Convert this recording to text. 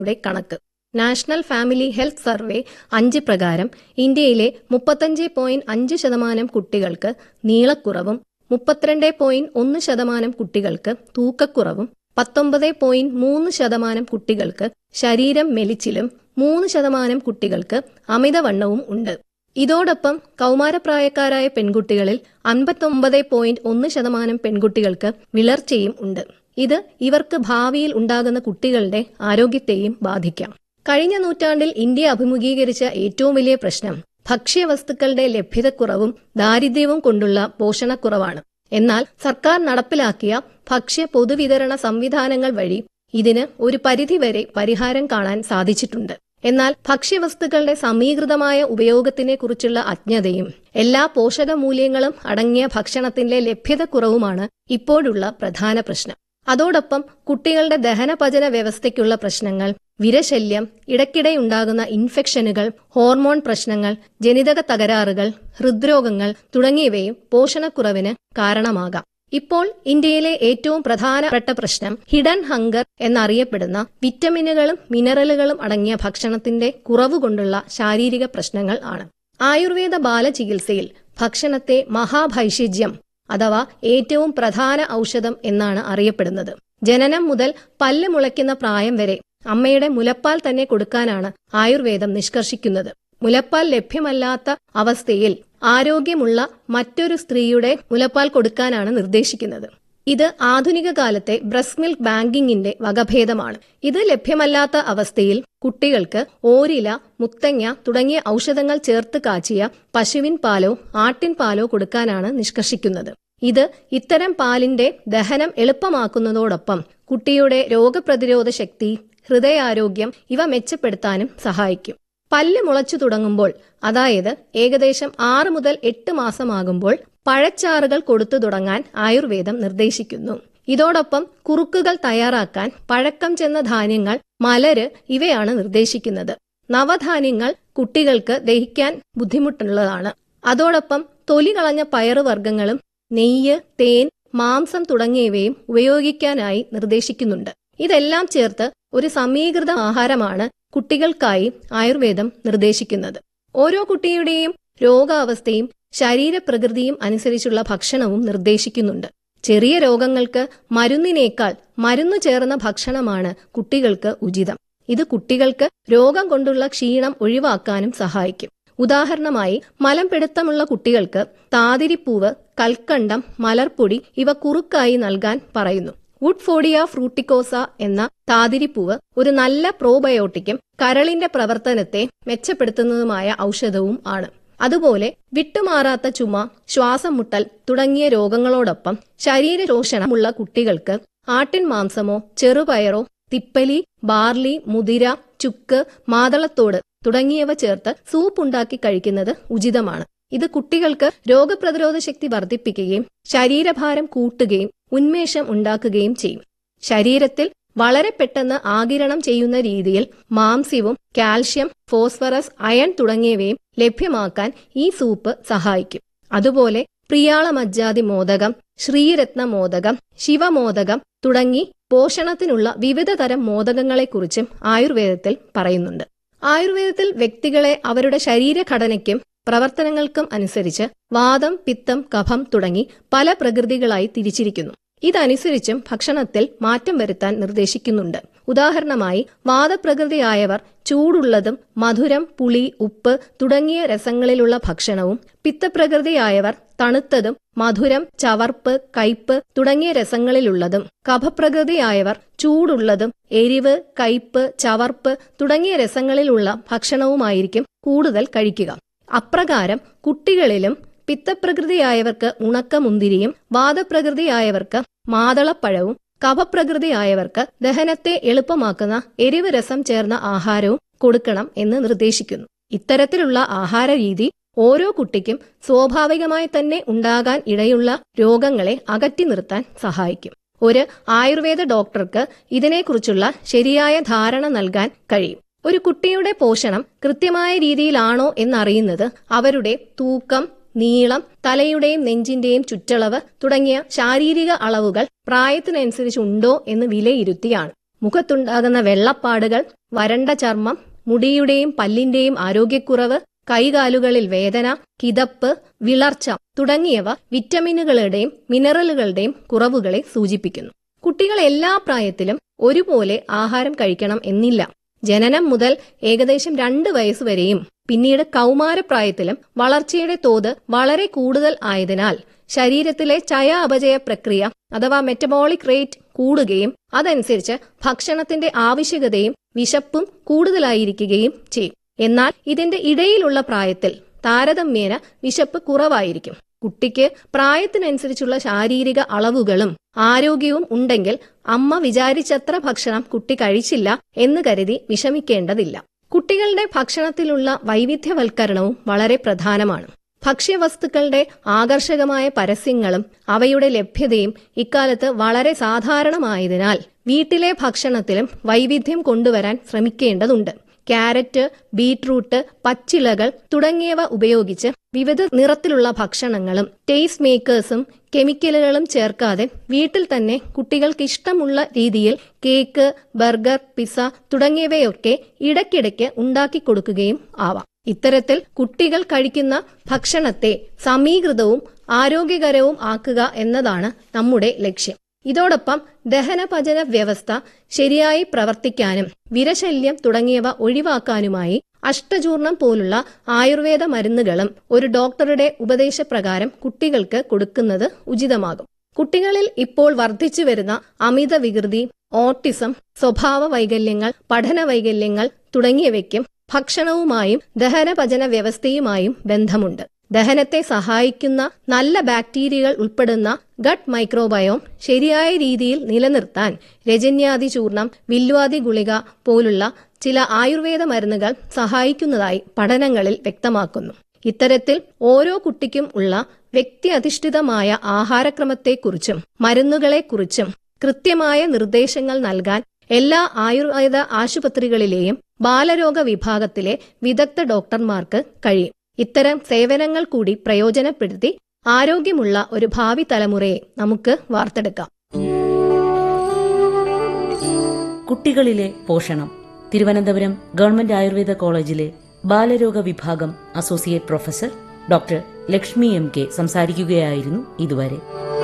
യുടെ കണക്ക് national family health survey അഞ്ച് പ്രകാരം ഇന്ത്യയിലെ മുപ്പത്തഞ്ച് പോയിന്റ് അഞ്ച് ശതമാനം കുട്ടികൾക്ക് നീളക്കുറവും മുപ്പത്തിരണ്ട് പോയിന്റ് ഒന്ന് ശതമാനം കുട്ടികൾക്ക് തൂക്കക്കുറവും പത്തൊമ്പത് പോയിന്റ് മൂന്ന് ശതമാനം കുട്ടികൾക്ക് ശരീരം മെലിച്ചിലും മൂന്ന് ശതമാനം കുട്ടികൾക്ക് അമിതവണ്ണവും ഉണ്ട് ഇതോടൊപ്പം കൗമാരപ്രായക്കാരായ പെൺകുട്ടികളിൽ അൻപത്തൊമ്പത് പോയിന്റ് ഒന്ന് ശതമാനം പെൺകുട്ടികൾക്ക് വിളർച്ചയും ഉണ്ട് ഇത് ഇവർക്ക് ഭാവിയിൽ ഉണ്ടാകുന്ന കുട്ടികളുടെ ആരോഗ്യത്തെയും ബാധിക്കാം കഴിഞ്ഞ നൂറ്റാണ്ടിൽ ഇന്ത്യ അഭിമുഖീകരിച്ച ഏറ്റവും വലിയ പ്രശ്നം ഭക്ഷ്യവസ്തുക്കളുടെ ലഭ്യതക്കുറവും ദാരിദ്ര്യവും കൊണ്ടുള്ള പോഷണക്കുറവാണ് എന്നാൽ സർക്കാർ നടപ്പിലാക്കിയ ഭക്ഷ്യ പൊതുവിതരണ സംവിധാനങ്ങൾ വഴി ഇതിന് ഒരു പരിധിവരെ പരിഹാരം കാണാൻ സാധിച്ചിട്ടുണ്ട് എന്നാൽ ഭക്ഷ്യവസ്തുക്കളുടെ സമീകൃതമായ ഉപയോഗത്തിനെ കുറിച്ചുള്ള അജ്ഞതയും എല്ലാ പോഷകമൂല്യങ്ങളും അടങ്ങിയ ഭക്ഷണത്തിന്റെ ലഭ്യതക്കുറവുമാണ് ഇപ്പോഴുള്ള പ്രധാന പ്രശ്നം അതോടൊപ്പം കുട്ടികളുടെ ദഹനപചന വ്യവസ്ഥയ്ക്കുള്ള പ്രശ്നങ്ങൾ വിരശല്യം ഇടയ്ക്കിടെയുണ്ടാകുന്ന ഇൻഫെക്ഷനുകൾ ഹോർമോൺ പ്രശ്നങ്ങൾ ജനിതക തകരാറുകൾ ഹൃദ്രോഗങ്ങൾ തുടങ്ങിയവയും പോഷണക്കുറവിന് കാരണമാകാം ഇപ്പോൾ ഇന്ത്യയിലെ ഏറ്റവും പ്രധാനപ്പെട്ട പ്രശ്നം ഹിഡൻ ഹങ്കർ എന്നറിയപ്പെടുന്ന വിറ്റമിനുകളും മിനറലുകളും അടങ്ങിയ ഭക്ഷണത്തിന്റെ കുറവ് കൊണ്ടുള്ള ശാരീരിക പ്രശ്നങ്ങൾ ആണ് ആയുർവേദ ബാലചികിത്സയിൽ ഭക്ഷണത്തെ മഹാഭൈഷിജ്യം അഥവാ ഏറ്റവും പ്രധാന ഔഷധം എന്നാണ് അറിയപ്പെടുന്നത് ജനനം മുതൽ പല്ല് മുളയ്ക്കുന്ന പ്രായം വരെ അമ്മയുടെ മുലപ്പാൽ തന്നെ കൊടുക്കാനാണ് ആയുർവേദം നിഷ്കർഷിക്കുന്നത് മുലപ്പാൽ ലഭ്യമല്ലാത്ത അവസ്ഥയിൽ ആരോഗ്യമുള്ള മറ്റൊരു സ്ത്രീയുടെ മുലപ്പാൽ കൊടുക്കാനാണ് നിർദ്ദേശിക്കുന്നത് ഇത് ആധുനിക കാലത്തെ ബ്രസ്റ്റ് മിൽക്ക് ബാങ്കിങ്ങിന്റെ വകഭേദമാണ് ഇത് ലഭ്യമല്ലാത്ത അവസ്ഥയിൽ കുട്ടികൾക്ക് ഓരില മുത്തങ്ങ തുടങ്ങിയ ഔഷധങ്ങൾ ചേർത്ത് കാച്ചിയ പശുവിൻ പാലോ ആട്ടിൻ പാലോ കൊടുക്കാനാണ് നിഷ്കർഷിക്കുന്നത് ഇത് ഇത്തരം പാലിന്റെ ദഹനം എളുപ്പമാക്കുന്നതോടൊപ്പം കുട്ടിയുടെ രോഗപ്രതിരോധ ശക്തി ഹൃദയാരോഗ്യം ഇവ മെച്ചപ്പെടുത്താനും സഹായിക്കും പല്ല് മുളച്ചു തുടങ്ങുമ്പോൾ അതായത് ഏകദേശം ആറ് മുതൽ എട്ട് മാസമാകുമ്പോൾ പഴച്ചാറുകൾ കൊടുത്തു തുടങ്ങാൻ ആയുർവേദം നിർദ്ദേശിക്കുന്നു ഇതോടൊപ്പം കുറുക്കുകൾ തയ്യാറാക്കാൻ പഴക്കം ചെന്ന ധാന്യങ്ങൾ മലര് ഇവയാണ് നിർദ്ദേശിക്കുന്നത് നവധാന്യങ്ങൾ കുട്ടികൾക്ക് ദഹിക്കാൻ ബുദ്ധിമുട്ടുള്ളതാണ് അതോടൊപ്പം തൊലി കളഞ്ഞ പയറുവർഗ്ഗങ്ങളും നെയ്യ് തേൻ മാംസം തുടങ്ങിയവയും ഉപയോഗിക്കാനായി നിർദ്ദേശിക്കുന്നുണ്ട് ഇതെല്ലാം ചേർത്ത് ഒരു സമീകൃത ആഹാരമാണ് കുട്ടികൾക്കായി ആയുർവേദം നിർദ്ദേശിക്കുന്നത് ഓരോ കുട്ടിയുടെയും രോഗാവസ്ഥയും ശരീരപ്രകൃതിയും അനുസരിച്ചുള്ള ഭക്ഷണവും നിർദ്ദേശിക്കുന്നുണ്ട് ചെറിയ രോഗങ്ങൾക്ക് മരുന്നിനേക്കാൾ മരുന്നു ചേർന്ന ഭക്ഷണമാണ് കുട്ടികൾക്ക് ഉചിതം ഇത് കുട്ടികൾക്ക് രോഗം കൊണ്ടുള്ള ക്ഷീണം ഒഴിവാക്കാനും സഹായിക്കും ഉദാഹരണമായി മലം പിടുത്തമുള്ള കുട്ടികൾക്ക് താതിരിപ്പൂവ് കൽക്കണ്ടം മലർപ്പൊടി ഇവ കുറുക്കായി നൽകാൻ പറയുന്നു വുഡ്ഫോഡിയ ഫ്രൂട്ടിക്കോസ എന്ന താതിരിപ്പൂവ് ഒരു നല്ല പ്രോബയോട്ടിക്കും കരളിന്റെ പ്രവർത്തനത്തെ മെച്ചപ്പെടുത്തുന്നതുമായ ഔഷധവും ആണ് അതുപോലെ വിട്ടുമാറാത്ത ചുമ ശ്വാസം മുട്ടൽ തുടങ്ങിയ രോഗങ്ങളോടൊപ്പം ശരീരരോഷണമുള്ള കുട്ടികൾക്ക് ആട്ടിൻ മാംസമോ ചെറുപയറോ തിപ്പലി ബാർലി മുതിര ചുക്ക് മാതളത്തോട് തുടങ്ങിയവ ചേർത്ത് സൂപ്പ് ഉണ്ടാക്കി കഴിക്കുന്നത് ഉചിതമാണ് ഇത് കുട്ടികൾക്ക് രോഗപ്രതിരോധ ശക്തി വർദ്ധിപ്പിക്കുകയും ശരീരഭാരം കൂട്ടുകയും ഉന്മേഷം ഉണ്ടാക്കുകയും ചെയ്യും ശരീരത്തിൽ വളരെ പെട്ടെന്ന് ആകിരണം ചെയ്യുന്ന രീതിയിൽ മാംസ്യവും കാൽഷ്യം ഫോസ്ഫറസ് അയൺ തുടങ്ങിയവയും ലഭ്യമാക്കാൻ ഈ സൂപ്പ് സഹായിക്കും അതുപോലെ പ്രിയാള മജ്ജാതി മോദകം ശ്രീരത്ന മോദകം ശിവമോദകം തുടങ്ങി പോഷണത്തിനുള്ള വിവിധ തരം മോദകങ്ങളെക്കുറിച്ചും ആയുർവേദത്തിൽ പറയുന്നുണ്ട് ആയുർവേദത്തിൽ വ്യക്തികളെ അവരുടെ ശരീരഘടനയ്ക്കും പ്രവർത്തനങ്ങൾക്കും അനുസരിച്ച് വാദം പിത്തം കഫം തുടങ്ങി പല പ്രകൃതികളായി തിരിച്ചിരിക്കുന്നു ഇതനുസരിച്ചും ഭക്ഷണത്തിൽ മാറ്റം വരുത്താൻ നിർദ്ദേശിക്കുന്നുണ്ട് ഉദാഹരണമായി വാദപ്രകൃതിയായവർ ചൂടുള്ളതും മധുരം പുളി ഉപ്പ് തുടങ്ങിയ രസങ്ങളിലുള്ള ഭക്ഷണവും പിത്തപ്രകൃതിയായവർ തണുത്തതും മധുരം ചവർപ്പ് കയ്പ് തുടങ്ങിയ രസങ്ങളിലുള്ളതും കഫപ്രകൃതിയായവർ ചൂടുള്ളതും എരിവ് കയ്പ് ചവർപ്പ് തുടങ്ങിയ രസങ്ങളിലുള്ള ഭക്ഷണവുമായിരിക്കും കൂടുതൽ കഴിക്കുക അപ്രകാരം കുട്ടികളിലും പിത്തപ്രകൃതിയായവർക്ക് ഉണക്കമുന്തിരിയും വാദപ്രകൃതിയായവർക്ക് മാതളപ്പഴവും കഫപ്രകൃതിയായവർക്ക് ദഹനത്തെ എളുപ്പമാക്കുന്ന എരിവ് രസം ചേർന്ന ആഹാരവും കൊടുക്കണം എന്ന് നിർദ്ദേശിക്കുന്നു ഇത്തരത്തിലുള്ള ആഹാര രീതി ഓരോ കുട്ടിക്കും സ്വാഭാവികമായി തന്നെ ഉണ്ടാകാൻ ഇടയുള്ള രോഗങ്ങളെ അകറ്റി നിർത്താൻ സഹായിക്കും ഒരു ആയുർവേദ ഡോക്ടർക്ക് ഇതിനെക്കുറിച്ചുള്ള ശരിയായ ധാരണ നൽകാൻ കഴിയും ഒരു കുട്ടിയുടെ പോഷണം കൃത്യമായ രീതിയിലാണോ എന്നറിയുന്നത് അവരുടെ തൂക്കം നീളം തലയുടെയും നെഞ്ചിന്റെയും ചുറ്റളവ് തുടങ്ങിയ ശാരീരിക അളവുകൾ പ്രായത്തിനനുസരിച്ച് ഉണ്ടോ എന്ന് വിലയിരുത്തിയാണ് മുഖത്തുണ്ടാകുന്ന വെള്ളപ്പാടുകൾ വരണ്ട ചർമ്മം മുടിയുടെയും പല്ലിന്റെയും ആരോഗ്യക്കുറവ് കൈകാലുകളിൽ വേദന കിതപ്പ് വിളർച്ച തുടങ്ങിയവ വിറ്റമിനുകളുടെയും മിനറലുകളുടെയും കുറവുകളെ സൂചിപ്പിക്കുന്നു കുട്ടികൾ എല്ലാ പ്രായത്തിലും ഒരുപോലെ ആഹാരം കഴിക്കണം എന്നില്ല ജനനം മുതൽ ഏകദേശം രണ്ട് വയസ്സുവരെയും പിന്നീട് കൗമാരപ്രായത്തിലും വളർച്ചയുടെ തോത് വളരെ കൂടുതൽ ആയതിനാൽ ശരീരത്തിലെ ചയ അപചയ പ്രക്രിയ അഥവാ മെറ്റബോളിക് റേറ്റ് കൂടുകയും അതനുസരിച്ച് ഭക്ഷണത്തിന്റെ ആവശ്യകതയും വിശപ്പും കൂടുതലായിരിക്കുകയും ചെയ്യും എന്നാൽ ഇതിന്റെ ഇടയിലുള്ള പ്രായത്തിൽ താരതമ്യേന വിശപ്പ് കുറവായിരിക്കും കുട്ടിക്ക് പ്രായത്തിനനുസരിച്ചുള്ള ശാരീരിക അളവുകളും ആരോഗ്യവും ഉണ്ടെങ്കിൽ അമ്മ വിചാരിച്ചത്ര ഭക്ഷണം കുട്ടി കഴിച്ചില്ല എന്ന് കരുതി വിഷമിക്കേണ്ടതില്ല കുട്ടികളുടെ ഭക്ഷണത്തിലുള്ള വൈവിധ്യവൽക്കരണവും വളരെ പ്രധാനമാണ് ഭക്ഷ്യവസ്തുക്കളുടെ ആകർഷകമായ പരസ്യങ്ങളും അവയുടെ ലഭ്യതയും ഇക്കാലത്ത് വളരെ സാധാരണമായതിനാൽ വീട്ടിലെ ഭക്ഷണത്തിലും വൈവിധ്യം കൊണ്ടുവരാൻ ശ്രമിക്കേണ്ടതുണ്ട് ക്യാരറ്റ് ബീട്രൂട്ട് പച്ചിലകൾ തുടങ്ങിയവ ഉപയോഗിച്ച് വിവിധ നിറത്തിലുള്ള ഭക്ഷണങ്ങളും ടേസ്റ്റ് മേക്കേഴ്സും കെമിക്കലുകളും ചേർക്കാതെ വീട്ടിൽ തന്നെ കുട്ടികൾക്ക് ഇഷ്ടമുള്ള രീതിയിൽ കേക്ക് ബർഗർ പിസ്സ തുടങ്ങിയവയൊക്കെ ഇടയ്ക്കിടയ്ക്ക് ഉണ്ടാക്കി കൊടുക്കുകയും ആവാം ഇത്തരത്തിൽ കുട്ടികൾ കഴിക്കുന്ന ഭക്ഷണത്തെ സമീകൃതവും ആരോഗ്യകരവും ആക്കുക എന്നതാണ് നമ്മുടെ ലക്ഷ്യം ഇതോടൊപ്പം ദഹനപചന വ്യവസ്ഥ ശരിയായി പ്രവർത്തിക്കാനും വിരശല്യം തുടങ്ങിയവ ഒഴിവാക്കാനുമായി അഷ്ടചൂർണം പോലുള്ള ആയുർവേദ മരുന്നുകളും ഒരു ഡോക്ടറുടെ ഉപദേശപ്രകാരം കുട്ടികൾക്ക് കൊടുക്കുന്നത് ഉചിതമാകും കുട്ടികളിൽ ഇപ്പോൾ വർദ്ധിച്ചു വരുന്ന അമിത വികൃതി ഓട്ടിസം സ്വഭാവ വൈകല്യങ്ങൾ പഠന വൈകല്യങ്ങൾ തുടങ്ങിയവയ്ക്കും ഭക്ഷണവുമായും ദഹനപചന വ്യവസ്ഥയുമായും ബന്ധമുണ്ട് ദഹനത്തെ സഹായിക്കുന്ന നല്ല ബാക്ടീരിയകൾ ഉൾപ്പെടുന്ന ഗട്ട് മൈക്രോബയോം ശരിയായ രീതിയിൽ നിലനിർത്താൻ രജന്യാദി ചൂർണം വില്വാദി ഗുളിക പോലുള്ള ചില ആയുർവേദ മരുന്നുകൾ സഹായിക്കുന്നതായി പഠനങ്ങളിൽ വ്യക്തമാക്കുന്നു ഇത്തരത്തിൽ ഓരോ കുട്ടിക്കും ഉള്ള വ്യക്തി അധിഷ്ഠിതമായ ആഹാരക്രമത്തെക്കുറിച്ചും മരുന്നുകളെക്കുറിച്ചും കൃത്യമായ നിർദ്ദേശങ്ങൾ നൽകാൻ എല്ലാ ആയുർവേദ ആശുപത്രികളിലെയും ബാലരോഗ വിഭാഗത്തിലെ വിദഗ്ധ ഡോക്ടർമാർക്ക് കഴിയും ഇത്തരം സേവനങ്ങൾ കൂടി പ്രയോജനപ്പെടുത്തി ആരോഗ്യമുള്ള ഒരു ഭാവി തലമുറയെ നമുക്ക് വാർത്തെടുക്കാം കുട്ടികളിലെ പോഷണം തിരുവനന്തപുരം ഗവൺമെന്റ് ആയുർവേദ കോളേജിലെ ബാലരോഗ വിഭാഗം associate professor doctor Lakshmi M K സംസാരിക്കുകയായിരുന്നു ഇതുവരെ